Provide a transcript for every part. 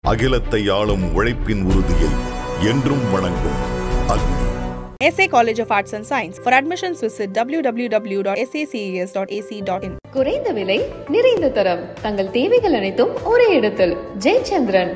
அகிலத்தை ஆளும் உழைப்பின் உறுதியை என்றும் வணங்கும் அக்னி SA College of Arts and Science. For admissions, visit www.saces.ac.in. குறைந்த விலை நிறைந்த தரம் தங்கள் தேவைகள் அனைத்தும் ஒரே இடத்தில் ஜெயச்சந்திரன்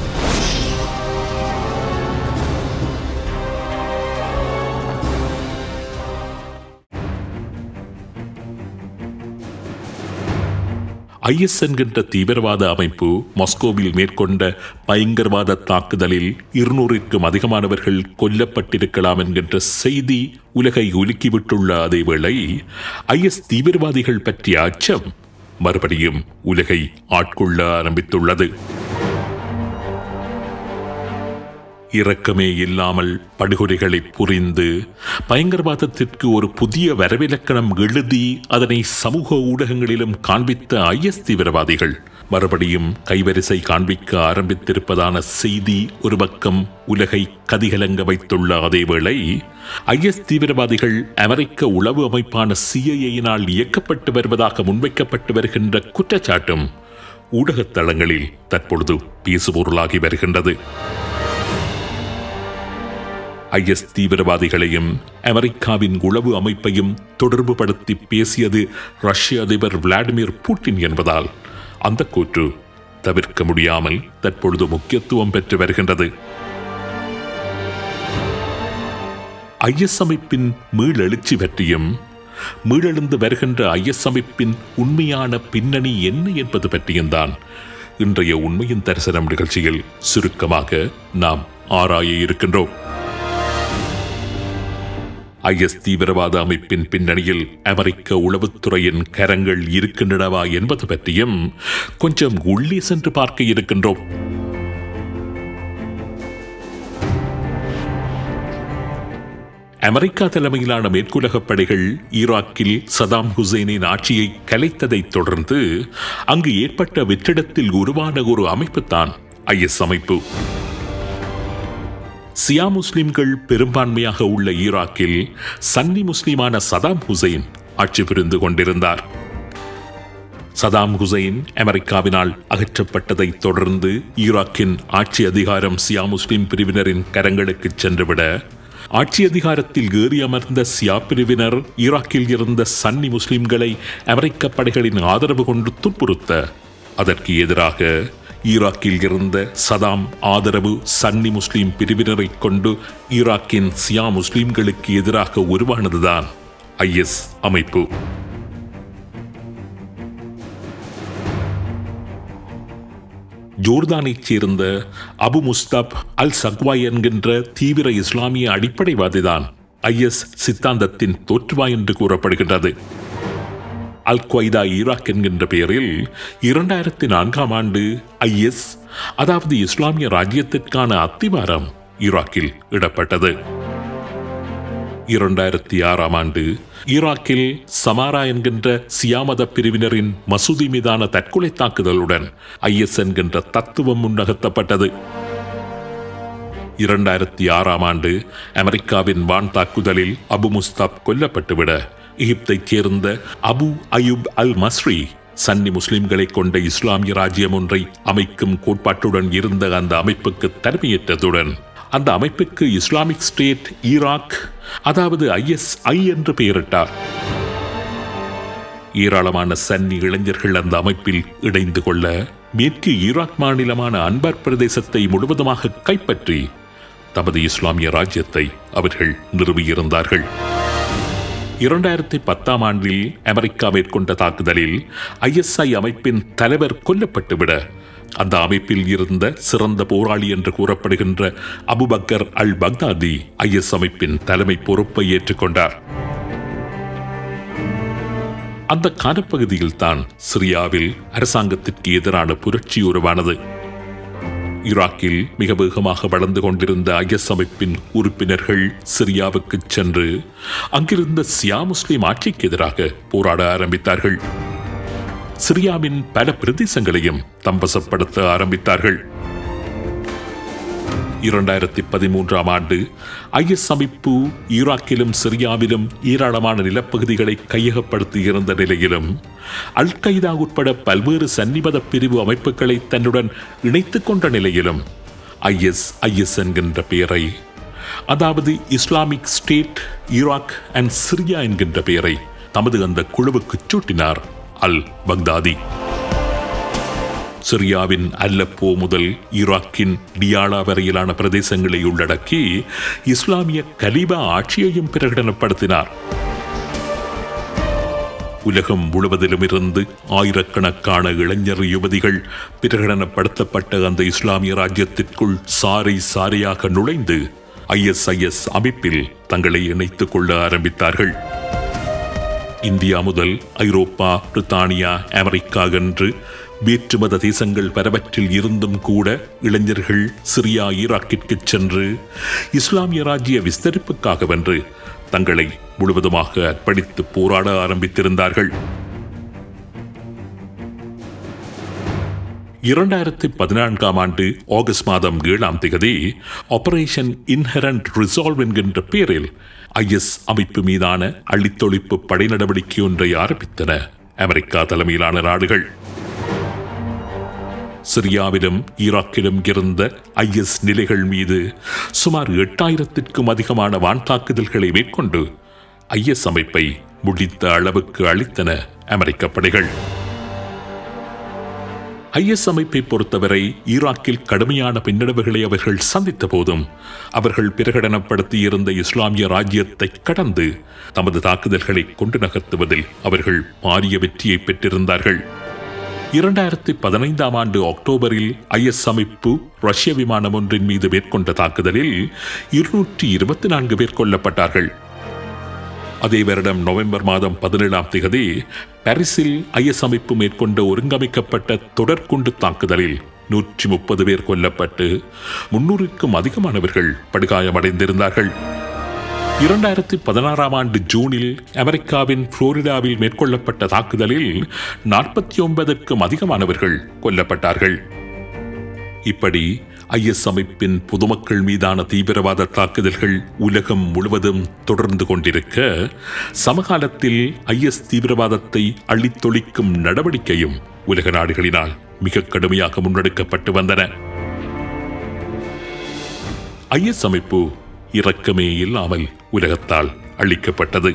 ஐஎஸ் என்கின்ற தீவிரவாத அமைப்பு மாஸ்கோவில் மேற்கொண்ட பயங்கரவாத தாக்குதலில் இருநூறிற்கும் அதிகமானவர்கள் கொல்லப்பட்டிருக்கலாம் என்கின்ற செய்தி உலகை உலுக்கிவிட்டுள்ள அதேவேளை ஐஎஸ் தீவிரவாதிகள் பற்றிய அச்சம் மறுபடியும் உலகை ஆட்கொள்ள ஆரம்பித்துள்ளது இரக்கமே இல்லாமல் படுகொலைகளை புரிந்து பயங்கரவாதத்திற்கு ஒரு புதிய வரவிலக்கணம் எழுதி அதனை சமூக ஊடகங்களிலும் காண்பித்த ஐஎஸ் தீவிரவாதிகள் மறுபடியும் கைவரிசை காண்பிக்க ஆரம்பித்திருப்பதான செய்தி ஒரு பக்கம் உலகை கதிகலங்க வைத்துள்ள அதேவேளை ஐஎஸ் தீவிரவாதிகள் அமெரிக்க உளவு அமைப்பான சிஐஏயினால் இயக்கப்பட்டு வருவதாக முன்வைக்கப்பட்டு வருகின்ற குற்றச்சாட்டும் ஊடகத் தளங்களில் தற்பொழுது பேசுபொருளாகி வருகின்றது ஐஎஸ் தீவிரவாதிகளையும் அமெரிக்காவின் உளவு அமைப்பையும் தொடர்புபடுத்தி பேசியது ரஷ்ய அதிபர் விளாடிமிர் புட்டின் என்பதால் அந்த கூற்று தவிர்க்க முடியாமல் தற்பொழுது முக்கியத்துவம் பெற்று வருகின்றது ஐஎஸ் அமைப்பின் மீளெழுச்சி பற்றியும் மீளெழுந்து வருகின்ற ஐஎஸ் அமைப்பின் உண்மையான பின்னணி என்ன என்பது பற்றியும் தான் இன்றைய உண்மையின் தரிசனம் நிகழ்ச்சியில் சுருக்கமாக நாம் ஆராய இருக்கின்றோம் ஐஎஸ் தீவிரவாத அமைப்பின் பின்னணியில் அமெரிக்க உளவுத்துறையின் கரங்கள் இருக்கின்றனவா என்பது பற்றியும் கொஞ்சம் உள்ளே சென்று பார்க்க இருக்கின்றோம் அமெரிக்கா தலைமையிலான மேற்குலகப் படைகள் ஈராக்கில் சதாம் ஹுசைனின் ஆட்சியை கலைத்ததைத் தொடர்ந்து அங்கு ஏற்பட்ட வெற்றிடத்தில் உருவான ஒரு அமைப்புத்தான் ஐஎஸ் அமைப்பு சியா முஸ்லிம்கள் பெரும்பான்மையாக உள்ள ஈராக்கில் சன்னி முஸ்லிமான சதாம் ஹுசைன் ஆட்சி புரிந்து கொண்டிருந்தார் சதாம் ஹுசைன் அமெரிக்காவினால் அகற்றப்பட்டதைத் தொடர்ந்து ஈராக்கின் ஆட்சி அதிகாரம் சியா முஸ்லிம் பிரிவினரின் கரங்களுக்கு சென்றுவிட ஆட்சி அதிகாரத்தில் ஏறி அமர்ந்த சியா பிரிவினர் ஈராக்கில் இருந்த சன்னி முஸ்லிம்களை அமெரிக்க படைகளின் ஆதரவு கொண்டு துன்புறுத்த அதற்கு எதிராக ஈராக்கில் இருந்த சதாம் ஆதரவு சன்னி முஸ்லிம் பிரிவினரை கொண்டு ஈராக்கின் சியா முஸ்லிம்களுக்கு எதிராக உருவானதுதான் ஐஎஸ் அமைப்பு ஜோர்தானைச் சேர்ந்த அபு முஸ்தாப் அல் சக்வாய் என்கின்ற தீவிர இஸ்லாமிய அடிப்படைவாதிதான் ஐஎஸ் சித்தாந்தத்தின் தோற்றுவா என்று கூறப்படுகின்றது அல் கொய்தா ஈராக் என்கின்ற பெயரில் இரண்டாயிரத்தி நான்காம் ஆண்டு ஐஎஸ் அதாவது இஸ்லாமிய ராஜ்யத்திற்கான அத்திவாரம் ஈராக்கில் இடப்பட்டது இரண்டாயிரத்தி ஆறாம் ஆண்டு ஈராக்கில் சமாரா என்கின்ற சியாமத பிரிவினரின் மசூதி மீதான தற்கொலை தாக்குதலுடன் ஐஎஸ் என்கின்ற தத்துவம் முன்னகர்த்தப்பட்டது இரண்டாயிரத்தி ஆறாம் ஆண்டு அமெரிக்காவின் வான் தாக்குதலில் அபு முஸ்தாப் கொல்லப்பட்டுவிட எகிப்தைச் சேர்ந்த Abu Ayyub al Masri Sunni முஸ்லிம்களை கொண்ட இஸ்லாமிய ராஜ்யம் ஒன்றை அமைக்கும் கோட்பாட்டுடன் இருந்த அந்த அமைப்புக்கு தலைமையேற்றதுடன் அந்த அமைப்புக்கு இஸ்லாமிக் ஸ்டேட் ஈராக் அதாவது ஐஎஸ்ஐ என்று பெயரிட்டார் ஏராளமான சன்னி இளைஞர்கள் அந்த அமைப்பில் இணைந்து கொள்ள மேற்கு ஈராக் மாநிலமான அன்பார் பிரதேசத்தை முழுவதுமாக கைப்பற்றி தமது இஸ்லாமிய ராஜ்யத்தை அவர்கள் நிறுவியிருந்தார்கள் இரண்டாயிரத்தி பத்தாம் ஆண்டில் அமெரிக்கா மேற்கொண்ட தாக்குதலில் ஐஎஸ்ஐ அமைப்பின் தலைவர் கொல்லப்பட்டுவிட அந்த அமைப்பில் இருந்த சிறந்த போராளி என்று கூறப்படுகின்ற அபுபக்கர் அல் பக்தாதி ஐஎஸ் அமைப்பின் தலைமை பொறுப்பை ஏற்றுக்கொண்டார் அந்த காலப்பகுதியில் தான் சிரியாவில் அரசாங்கத்திற்கு எதிரான புரட்சி உருவானது ஈராக்கில் மிக வேகமாக வளர்ந்து கொண்டிருந்த ஐஎஸ் அமைப்பின் உறுப்பினர்கள் சிரியாவுக்கு சென்று அங்கிருந்த சியா முஸ்லிம் ஆட்சிக்கு எதிராக போராட ஆரம்பித்தார்கள் சிரியாவின் பல பிரதேசங்களையும் தம்பசப்படுத்த ஆரம்பித்தார்கள் இரண்டாயிரத்தி பதிமூன்றாம் ஆண்டு ஐஎஸ் அமைப்பு ஈராக்கிலும் சிரியாவிலும் ஏராளமான நிலப்பகுதிகளை கையகப்படுத்தியிருந்த நிலையிலும் அல் கைதா உட்பட பல்வேறு சன்னிபத பிரிவு அமைப்புகளை தன்னுடன் இணைத்துக் கொண்ட நிலையிலும் ஐஎஸ் ஐஎஸ் என்கின்ற பெயரை அதாவது Islamic State Iraq and Syria என்கின்ற பெயரை தமது அந்த குழுவுக்கு சூட்டினார் அல் பக்தாதி சிரியாவின் அல்லப்போ முதல் ஈராக்கின் டியாலா வரையிலான பிரதேசங்களை உள்ளடக்கி இஸ்லாமிய கலீபா ஆட்சியையும் பிரகடனப்படுத்தினார் உலகம் முழுவதிலும் இருந்து ஆயிரக்கணக்கான இளைஞர் யுவதிகள் பிரகடனப்படுத்தப்பட்ட அந்த இஸ்லாமிய ராஜ்யத்திற்குள் சாரி சாரியாக நுழைந்து ஐஎஸ்ஐஎஸ் அமைப்பில் தங்களை இணைத்துக் கொள்ள ஆரம்பித்தார்கள் இந்தியா முதல் ஐரோப்பா பிரித்தானியா அமெரிக்கா என்று வேற்று மத தேசங்கள் பலவற்றில் இருந்தும் கூட இளைஞர்கள் சிரியா ஈராக்கிற்கு சென்று இஸ்லாமிய ராஜ்ய விஸ்தரிப்புக்காக வென்று தங்களை முழுவதுமாக அர்ப்பணித்து போராட ஆரம்பித்திருந்தார்கள் இரண்டாயிரத்தி பதினான்காம் ஆண்டு ஆகஸ்ட் மாதம் ஏழாம் தேதி ஆபரேஷன் இன்ஹரண்ட் ரிசால்வ் என்கின்ற பெயரில் ஐஎஸ் அமைப்பு மீதான அள்ளித்தொழிப்பு படை நடவடிக்கை ஒன்றை ஆரம்பித்தன அமெரிக்கா தலைமையிலான நாடுகள் சிரியாவிலும் ஈராக்கிலும் இருந்த ஐஎஸ் நிலைகள் மீது சுமார் எட்டாயிரத்திற்கும் அதிகமான வான் தாக்குதல்களை மேற்கொண்டு ஐஎஸ் அமைப்பை முடித்த அளவுக்கு அளித்தன அமெரிக்க படைகள் ஐஎஸ் அமைப்பை பொறுத்தவரை ஈராக்கில் கடுமையான பின்னடைவுகளை அவர்கள் சந்தித்த போதும் அவர்கள் பிரகடனப்படுத்தியிருந்த இஸ்லாமிய ராஜ்யத்தை கடந்து தமது தாக்குதல்களை கொண்டு நகர்த்துவதில் அவர்கள் பாரிய வெற்றியை பெற்றிருந்தார்கள் இரண்டாயிரத்தி பதினைந்தாம் ஆண்டு அக்டோபரில் ஐஎஸ் அமைப்பு ரஷ்ய விமானம் ஒன்றின் மீது மேற்கொண்ட தாக்குதலில் இருநூற்றி இருபத்தி நான்கு பேர் கொல்லப்பட்டார்கள் அதே வருடம் நவம்பர் மாதம் பதினேழாம் தேதி பாரிஸில் ஐஎஸ் அமைப்பு மேற்கொண்ட ஒருங்கமைக்கப்பட்ட தொடர்குண்டு தாக்குதலில் நூற்றி முப்பது பேர் கொல்லப்பட்டு முன்னூறுக்கும் அதிகமானவர்கள் படுகாயமடைந்திருந்தார்கள் இரண்டாயிரத்தி பதினாறாம் ஆண்டு ஜூனில் அமெரிக்காவின் புளோரிடாவில் மேற்கொள்ளப்பட்ட தாக்குதலில் நாற்பத்தி ஒன்பதற்கும் அதிகமானவர்கள் கொல்லப்பட்டார்கள் இப்படி ஐஎஸ் அமைப்பின் பொதுமக்கள் மீதான தீவிரவாத தாக்குதல்கள் உலகம் முழுவதும் தொடர்ந்து கொண்டிருக்க சமகாலத்தில் ஐஎஸ் தீவிரவாதத்தை அள்ளித்தொழிக்கும் நடவடிக்கையும் உலக நாடுகளினால் மிக கடுமையாக முன்னெடுக்கப்பட்டு வந்தன ஐஎஸ் அமைப்பு இரக்கமே இல்லாமல் உலகத்தால் அளிக்கப்பட்டது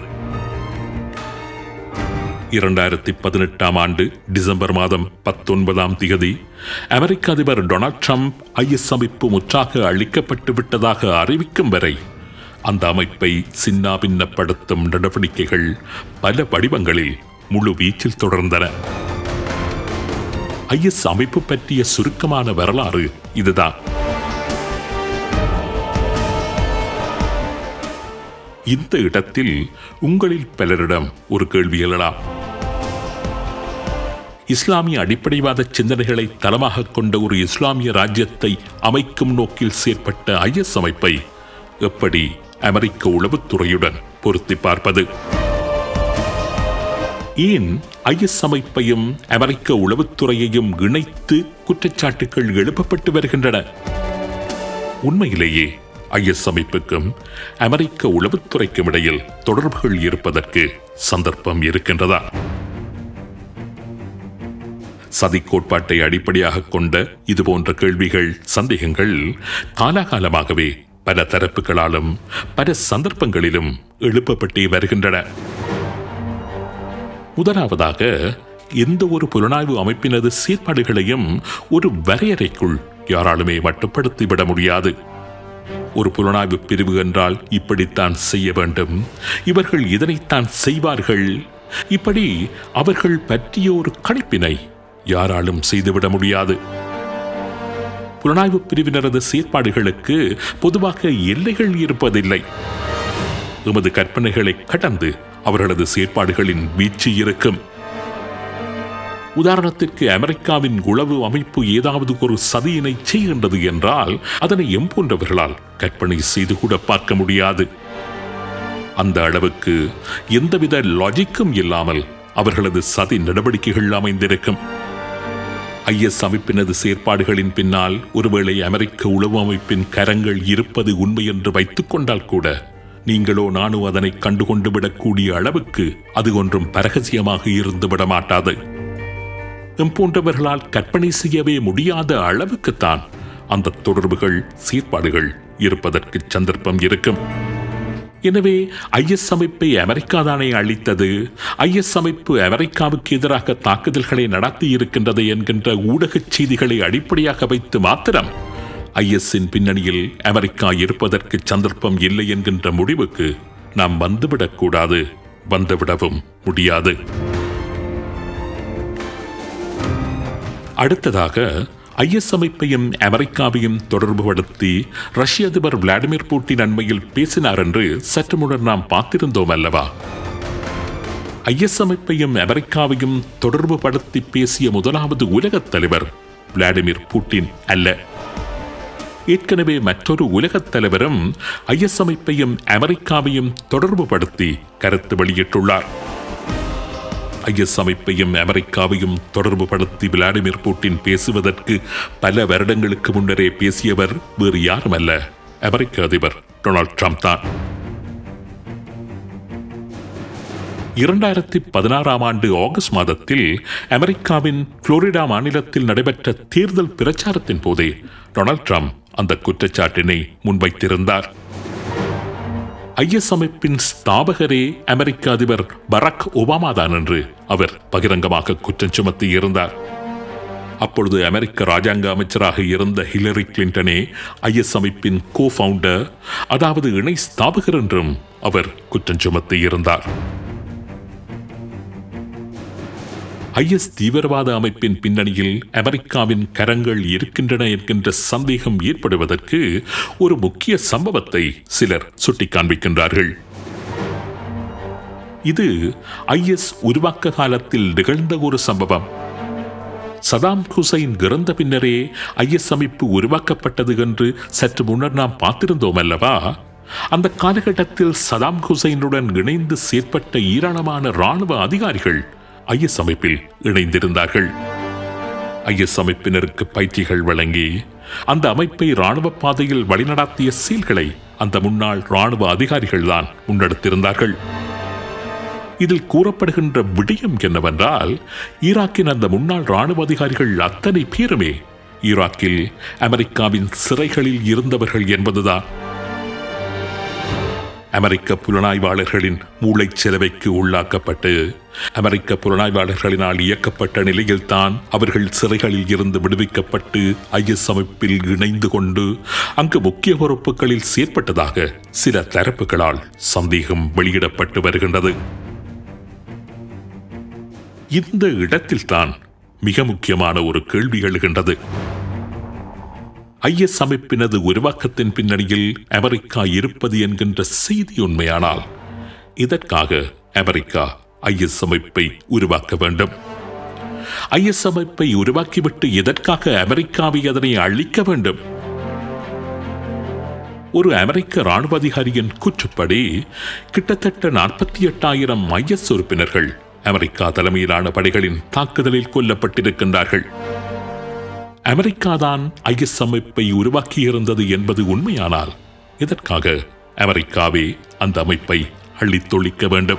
இரண்டாயிரத்தி பதினெட்டாம் ஆண்டு டிசம்பர் மாதம் பத்தொன்பதாம் திகதி அமெரிக்க அதிபர் டொனால்ட் ட்ரம்ப் ஐஎஸ் அமைப்பு முற்றாக அழிக்கப்பட்டு விட்டதாக அறிவிக்கும் வரை அந்த அமைப்பை சின்னாபின்னப்படுத்தும் நடவடிக்கைகள் பல வடிவங்களில் முழு வீச்சில் தொடர்ந்தன ஐஎஸ் அமைப்பு பற்றிய சுருக்கமான வரலாறு இதுதான் இந்த இடத்தில் உங்களில் பலரிடம் ஒரு கேள்வி எழலாம் இஸ்லாமிய அடிப்படைவாத சிந்தனைகளை தளமாக கொண்ட ஒரு இஸ்லாமிய ராஜ்யத்தை அமைக்கும் நோக்கில் செயற்பட்ட ஐஎஸ் அமைப்பை எப்படி அமெரிக்க உளவுத்துறையுடன் பொருத்தி பார்ப்பது ஏன் ஐஎஸ் அமைப்பையும் அமெரிக்க உளவுத்துறையையும் இணைத்து குற்றச்சாட்டுகள் எழுப்பப்பட்டு வருகின்றன உண்மையிலேயே ஐஎஸ் அமைப்புக்கும் அமெரிக்க உளவுத்துறைக்கும் இடையில் தொடர்புகள் இருப்பதற்கு சந்தர்ப்பம் இருக்கின்றதா சதி கோட்பாட்டை அடிப்படையாக கொண்ட இதுபோன்ற கேள்விகள் சந்தேகங்கள் காலாகாலமாகவே பல தரப்புகளாலும் பல சந்தர்ப்பங்களிலும் எழுப்பப்பட்டே வருகின்றன முதலாவதாக எந்த ஒரு புலனாய்வு அமைப்பினது செயற்பாடுகளையும் ஒரு வரையறைக்குள் யாராலுமே மட்டுப்படுத்திவிட முடியாது ஒரு புலனாய்வு பிரிவு என்றால் இப்படித்தான் செய்ய வேண்டும் இவர்கள் இதனைத்தான் செய்வார்கள் இப்படி அவர்கள் பற்றிய ஒரு கணிப்பினை யாராலும் செய்துவிட முடியாது புலனாய்வு பிரிவினரது செயற்பாடுகளுக்கு பொதுவாக எல்லைகள் இருப்பதில்லை எமது கற்பனைகளை கடந்து அவர்களது செயற்பாடுகளின் வீச்சு இருக்கும் உதாரணத்திற்கு அமெரிக்காவின் உளவு அமைப்பு ஏதாவது ஒரு சதியினை செய்கின்றது என்றால் அதனை எம்போன்றவர்களால் கற்பனை செய்து கூட பார்க்க முடியாது அந்த அளவுக்கு எந்தவித லாஜிக்கும் இல்லாமல் அவர்களது சதி நடவடிக்கைகள் அமைந்திருக்கும் ஐஎஸ் அமைப்பினது செயற்பாடுகளின் பின்னால் ஒருவேளை அமெரிக்க உளவு அமைப்பின் கரங்கள் இருப்பது உண்மை என்று வைத்துக் கொண்டால் கூட நீங்களோ நானோ அதனை கண்டுகொண்டு விடக்கூடிய அளவுக்கு அது ஒன்றும் பரகசியமாக இருந்து விட மாட்டாது எம் போன்றவர்களால் கற்பனை செய்யவே முடியாத அளவுக்குத்தான் அந்த தொடர்புகள் செயற்பாடுகள் இருப்பதற்கு சந்தர்ப்பம் இருக்கும் எனவே ஐஎஸ் அமைப்பை அமெரிக்கா தானே அளித்தது ஐஎஸ் அமைப்பு அமெரிக்காவுக்கு எதிராக தாக்குதல்களை நடத்தி இருக்கின்றது என்கின்ற ஊடகச் செய்திகளை அடிப்படையாக வைத்து மாத்திரம் ஐஎஸ்ஸின் பின்னணியில் அமெரிக்கா இருப்பதற்கு சந்தர்ப்பம் இல்லை என்கின்ற முடிவுக்கு நாம் வந்துவிடக்கூடாது வந்துவிடவும் முடியாது அடுத்ததாக ஐஎஸ் அமைப்பையும் அமெரிக்காவையும் தொடர்புபடுத்தி ரஷ்ய அதிபர் விளாடிமிர் புட்டின் அண்மையில் பேசினார் என்று சற்று முன்னர் நாம் பார்த்திருந்தோம் அல்லவா ஐஎஸ் அமைப்பையும் அமெரிக்காவையும் தொடர்புபடுத்தி பேசிய முதலாவது உலகத் தலைவர் விளாடிமிர் புட்டின் அல்ல ஏற்கனவே மற்றொரு உலகத் தலைவரும் ஐஎஸ் அமைப்பையும் அமெரிக்காவையும் தொடர்புபடுத்தி கருத்து வெளியிட்டுள்ளார் ஐஎஸ் அமைப்பையும் அமெரிக்காவையும் தொடர்புபடுத்தி விளாடிமிர் புட்டின் பேசுவதற்கு பல வருடங்களுக்கு முன்னரே பேசியவர் வேறு யாருமல்ல அமெரிக்க அதிபர் டொனால்ட் ட்ரம்ப் தான் இரண்டாயிரத்தி பதினாறாம் ஆண்டு ஆகஸ்ட் மாதத்தில் அமெரிக்காவின் புளோரிடா மாநிலத்தில் நடைபெற்ற தேர்தல் பிரச்சாரத்தின் போதே டொனால்ட் ட்ரம்ப் அந்த குற்றச்சாட்டினை முன்வைத்திருந்தார் ஐஎஸ் அமைப்பின் ஸ்தாபகரே அமெரிக்க அதிபர் பராக் ஒபாமா தான் என்று அவர் பகிரங்கமாக குற்றம் சுமத்தி இருந்தார் அப்பொழுது அமெரிக்க ராஜாங்க அமைச்சராக இருந்த ஹிலரி கிளின்டனே ஐஎஸ் அமைப்பின் கோ ஃபவுண்டர் அதாவது இணை ஸ்தாபகர் என்றும் அவர் குற்றம் சுமத்தி இருந்தார் ஐஎஸ் தீவிரவாத அமைப்பின் பின்னணியில் அமெரிக்காவின் கரங்கள் இருக்கின்றன என்கின்ற சந்தேகம் ஏற்படுவதற்கு ஒரு முக்கிய சம்பவத்தை சிலர் சுட்டிக்காண்பிக்கின்றார்கள் இது ஐஎஸ் உருவாக்க காலத்தில் நிகழ்ந்த ஒரு சம்பவம் சதாம் ஹுசைன் இறந்த பின்னரே ஐஎஸ் அமைப்பு உருவாக்கப்பட்டது என்று சற்று முன்னர் நாம் பார்த்திருந்தோம் அல்லவா அந்த காலகட்டத்தில் சதாம் ஹுசைனுடன் இணைந்து செயற்பட்ட ஏராளமான ராணுவ அதிகாரிகள் ஐஎஸ் அமைப்பில் இணைந்திருந்தார்கள் ஐஎஸ் அமைப்பினருக்கு பயிற்சிகள் வழங்கி அந்த அமைப்பை ராணுவ பாதையில் வழிநடத்திய செயல்களை அந்த முன்னாள் ராணுவ அதிகாரிகள் தான் முன்னெடுத்திருந்தார்கள் இதில் கூறப்படுகின்ற விடயம் என்னவென்றால் ஈராக்கின் அந்த முன்னாள் ராணுவ அதிகாரிகள் அத்தனை பேருமே ஈராக்கில் அமெரிக்காவின் சிறைகளில் இருந்தவர்கள் என்பதுதான் அமெரிக்க புலனாய்வாளர்களின் மூளைச்செலவைக்கு உள்ளாக்கப்பட்டு அமெரிக்க புலனாய்வாளர்களினால் இயக்கப்பட்ட நிலையில்தான் அவர்கள் சிறைகளில் இருந்து விடுவிக்கப்பட்டு ஐஎஸ் அமைப்பில் இணைந்து கொண்டு அங்கு முக்கிய பொறுப்புகளில் செயற்பட்டதாக சில தரப்புகளால் சந்தேகம் வெளியிடப்பட்டு வருகின்றது இந்த இடத்தில்தான் மிக முக்கியமான ஒரு கேள்வி எழுகின்றது ஐஎஸ் அமைப்பினது உருவாக்கத்தின் பின்னணியில் அமெரிக்கா இருப்பது என்கின்ற செய்தி உண்மையானால் இதற்காக அமெரிக்கா ஐஎஸ் அமைப்பை உருவாக்க வேண்டும் ஐஎஸ் அமைப்பை உருவாக்கிவிட்டு எதற்காக அமெரிக்காவை அதனை அழிக்க வேண்டும் ஒரு அமெரிக்க ராணுவ அதிகாரியின் கூற்றுப்படி கிட்டத்தட்ட நாற்பத்தி எட்டாயிரம் ஐஎஸ் உறுப்பினர்கள் அமெரிக்கா தலைமையிலான படைகளின் தாக்குதலில் கொல்லப்பட்டிருக்கின்றார்கள் அமெரிக்காதான் ஐஎஸ் அமைப்பை உருவாக்கியிருந்தது என்பது உண்மையானால் இதற்காக அமெரிக்காவே அந்த அமைப்பை அள்ளித்தொழிக்க வேண்டும்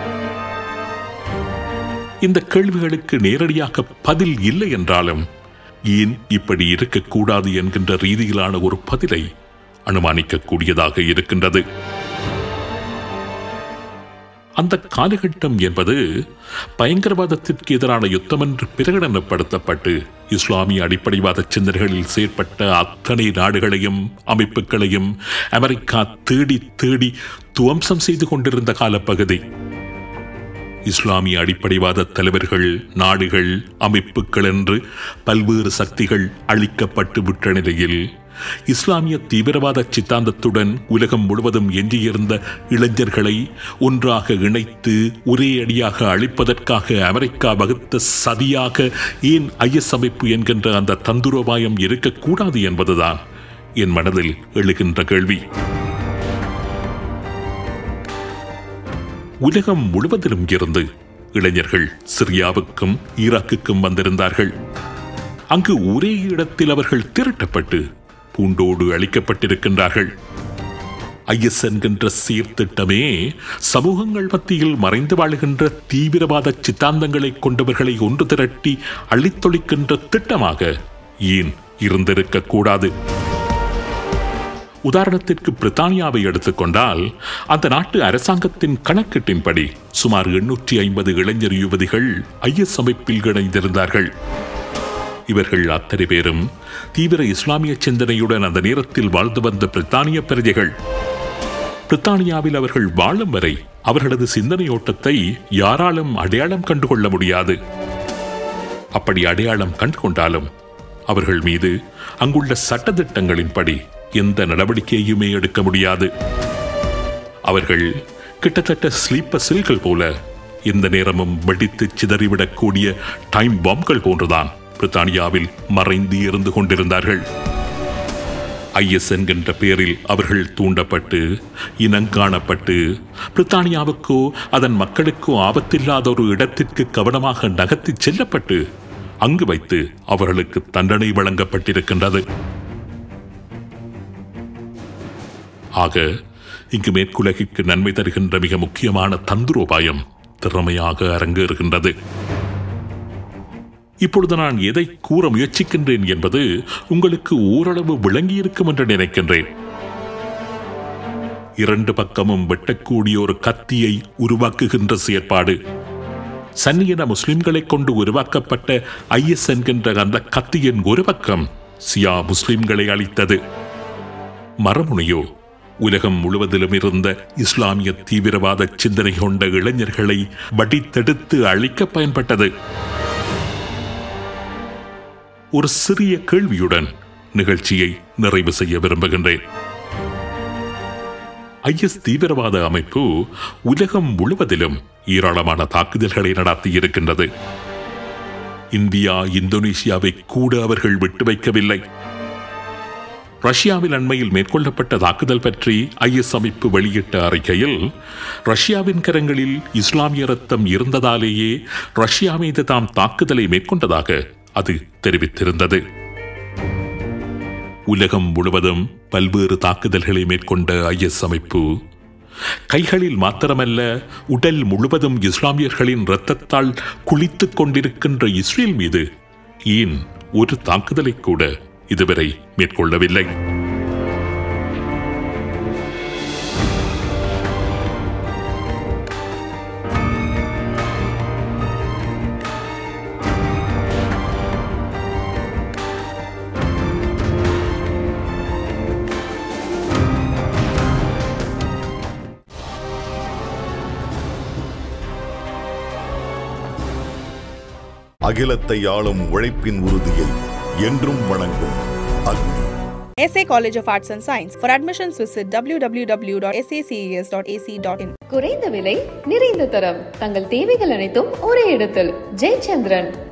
இந்த கேள்விகளுக்கு நேரடியாக பதில் இல்லை என்றாலும் ஏன் இப்படி இருக்கக்கூடாது என்கின்ற ரீதியிலான ஒரு பதிலை அனுமானிக்கக்கூடியதாக இருக்கின்றது அந்த காலகட்டம் என்பது பயங்கரவாதத்திற்கு எதிரான யுத்தம் என்று பிரகடனப்படுத்தப்பட்டு இஸ்லாமிய அடிப்படைவாத சிந்தனைகளில் செயற்பட்ட அத்தனை நாடுகளையும் அமைப்புகளையும் அமெரிக்கா தேடி தேடி துவம்சம் செய்து கொண்டிருந்த காலப்பகுதி இஸ்லாமிய அடிப்படைவாத தலைவர்கள் நாடுகள் அமைப்புகள் என்று பல்வேறு சக்திகள் அளிக்கப்பட்டு விட்ட நிலையில் இஸ்லாமிய தீவிரவாத சித்தாந்தத்துடன் உலகம் முழுவதும் எஞ்சியிருந்த இளைஞர்களை ஒன்றாக இணைத்து ஒரே அடியாக அழிப்பதற்காக அமெரிக்கா வகுத்த சதியாக ஏன் ஐஎஸ் அமைப்பு என்கின்ற அந்த தந்துரோபாயம் இருக்கக்கூடாது என்பதுதான் என் மனதில் எழுகின்ற கேள்வி உலகம் முழுவதிலும் இருந்து இளைஞர்கள் சிரியாவுக்கும் ஈராக்குக்கும் வந்திருந்தார்கள் அங்கு ஒரே இடத்தில் அவர்கள் திரட்டப்பட்டு பூண்டோடு அளிக்கப்பட்டிருக்கின்றார்கள் ஐஎஸ் என்கின்ற சீர்திட்டமே சமூகங்கள் மத்தியில் மறைந்து வாழுகின்ற தீவிரவாத சித்தாந்தங்களை கொண்டவர்களை ஒன்று திரட்டி அழித்தொழிக்கின்ற திட்டமாக ஏன் இருந்திருக்க கூடாது உதாரணத்திற்கு பிரித்தானியாவை எடுத்துக்கொண்டால் அந்த நாட்டு அரசாங்கத்தின் கணக்கீட்டின்படி சுமார் எண்ணூற்றி ஐம்பது இளைஞர் யுவதிகள் ஐஎஸ் அமைப்பில் இணைந்திருந்தார்கள் இவர்கள் அத்தனை பேரும் தீவிர இஸ்லாமிய சிந்தனையுடன் அந்த நேரத்தில் வாழ்ந்து வந்த பிரித்தானிய பிரஜைகள் பிரித்தானியாவில் அவர்கள் வாழும் வரை அவர்களது சிந்தனையோட்டத்தை யாராலும் அடையாளம் கண்டுகொள்ள முடியாது அப்படி அடையாளம் கண்டுகொண்டாலும் அவர்கள் மீது அங்குள்ள சட்டத்திட்டங்களின்படி எந்த நடவடிக்கையுமே எடுக்க முடியாது அவர்கள் கிட்டத்தட்ட ஸ்லீப்பர் சில்கள் போல எந்த நேரமும் வெடித்து சிதறிவிடக்கூடிய டைம் பாம்கள் போன்றுதான் பிரித்தானியாவில் மறைந்து இருந்து கொண்டிருந்தார்கள் ஐஎஸ் என்கின்ற பெயரில் அவர்கள் தூண்டப்பட்டு இனங்காணப்பட்டு பிரித்தானியாவுக்கோ அதன் மக்களுக்கோ ஆபத்தில்லாத ஒரு இடத்திற்கு கவனமாக நகர்த்திச் செல்லப்பட்டு அங்கு வைத்து அவர்களுக்கு தண்டனை வழங்கப்பட்டிருக்கின்றது ஆக இங்கு மேற்குலகிற்கு நன்மை தருகின்ற மிக முக்கியமான தந்திரோபாயம் திறமையாக அரங்கேறுகின்றது இப்பொழுது நான் எதை கூற முயற்சிக்கின்றேன் என்பது உங்களுக்கு ஓரளவு விளங்கியிருக்கும் என்று நினைக்கின்றேன் இரண்டு பக்கமும் வெட்டக்கூடிய ஒரு கத்தியை உருவாக்குகின்ற செயற்பாடு சன்னியின முஸ்லிம்களைக் கொண்டு உருவாக்கப்பட்ட ஐஎஸ் என்கின்ற அந்த கத்தியின் ஒரு பக்கம் சியா முஸ்லிம்களை அளித்தது மரமுனையோ உலகம் முழுவதிலும் இருந்த இஸ்லாமிய தீவிரவாத சிந்தனை கொண்ட இளைஞர்களை வடித்தெடுத்து அழிக்க பயன்பட்டது ஒரு சிறிய கேள்வியுடன் நிகழ்ச்சியை நிறைவு செய்ய விரும்புகின்றேன் ஐஎஸ் தீவிரவாத அமைப்பு உலகம் முழுவதிலும் ஏராளமான தாக்குதல்களை நடத்தியிருக்கின்றது இந்தியா இந்தோனேசியாவை கூட அவர்கள் விட்டு வைக்கவில்லை ரஷ்யாவில் அண்மையில் மேற்கொள்ளப்பட்ட தாக்குதல் பற்றி ஐஎஸ் அமைப்பு வெளியிட்ட அறிக்கையில் ரஷ்யாவின் கரங்களில் இஸ்லாமிய ரத்தம் இருந்ததாலேயே ரஷ்யா மீது தாம் தாக்குதலை மேற்கொண்டதாக அது தெரிவித்திருந்தது உலகம் முழுவதும் பல்வேறு தாக்குதல்களை மேற்கொண்ட ஐஎஸ் அமைப்பு கைகளில் மாத்திரமல்ல உடல் முழுவதும் இஸ்லாமியர்களின் இரத்தத்தால் குளித்துக் கொண்டிருக்கின்ற இஸ்ரேல் மீது ஏன் ஒரு தாக்குதலை கூட இதுவரை மேற்கொள்ளவில்லை அகிலத்தை ஆளும் உழைப்பின் உறுதியை என்றும் வணங்கும் அக்னி SA College of Arts and Science. For admissions, visit www.saces.ac.in. குறைந்த விலை நிறைந்த தரம் தங்கள் தேவைகள் அனைத்தும் ஒரே இடத்தில் ஜெயச்சந்திரன்